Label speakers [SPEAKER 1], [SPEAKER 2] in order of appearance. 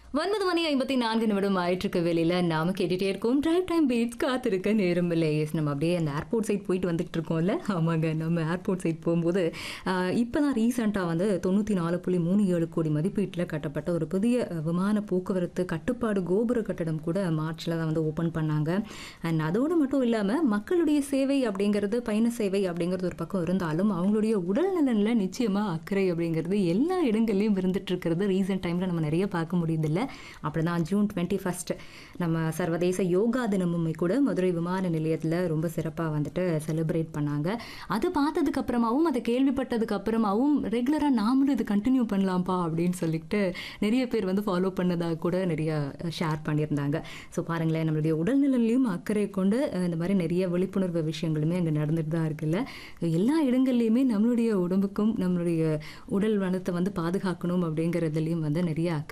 [SPEAKER 1] ஒன்பது மணி ஐம்பத்தி நான்கு நிமிடம் ஆயிட்டிருக்க வேலையில் நாம கேட்டுட்டே இருக்கோம் டிரைவ் டைம் பீட்ஸ் காத்திருக்க நேரம் இல்லை எஸ் நம்ம அப்படியே அந்த ஏர்போர்ட் சைட் போயிட்டு வந்துட்டு இருக்கோம்ல ஆமாங்க நம்ம ஏர்போர்ட் சைட் போகும்போது இப்போ தான் ரீசெண்டாக வந்து தொண்ணூற்றி நாலு புள்ளி மூணு ஏழு கோடி மதிப்பீட்டில் கட்டப்பட்ட ஒரு புதிய அஹ், விமான போக்குவரத்து கட்டுப்பாடு கோபுர கட்டடம் கூட மார்ச்சில் தான் வந்து ஓப்பன் பண்ணாங்க அண்ட் அதோடு மட்டும் இல்லாமல் மக்களுடைய சேவை அப்படிங்கிறது பயண சேவை அப்படிங்கிறது ஒரு பக்கம் இருந்தாலும் அவங்களுடைய உடல் நலனில் நிச்சயமாக அக்கறை அப்படிங்கிறது எல்லா இடங்கள்லையும் இருந்துட்டு இருக்கிறது ரீசெண்ட் டைமில் நம்ம நிறைய பார்க்க முடியுதில்ல அப்படி தான் ஜூன் டுவெண்ட்டி ஃபஸ்ட் நம்ம சர்வதேச யோகா தினமும் கூட மதுரை விமான நிலையத்தில் ரொம்ப சிறப்பாக வந்துட்டு செலிப்ரேட் பண்ணாங்க அது பார்த்ததுக்கு அப்புறமாவும் அதை கேள்விப்பட்டதுக்கு அப்புறமாவும் ரெகுலராக நாமளும் இது கண்டினியூ பண்ணலாம்ப்பா அப்படின்னு சொல்லிட்டு நிறைய பேர் வந்து ஃபாலோ பண்ணதாக கூட நிறைய ஷேர் பண்ணியிருந்தாங்க ஸோ பாருங்களேன் நம்மளுடைய உடல்நலன்லையும் அக்கறை கொண்டு அஹ், இந்த மாதிரி நிறைய விழிப்புணர்வு விஷயங்களுமே அங்கே நடந்துட்டு தான் இருக்குல்ல எல்லா இடங்கள்லையுமே நம்மளுடைய உடம்புக்கும் நம்மளுடைய உடல் வளத்தை வந்து பாதுகாக்கணும் அப்படிங்கிறதுலையும் வந்து நிறைய அக்கறை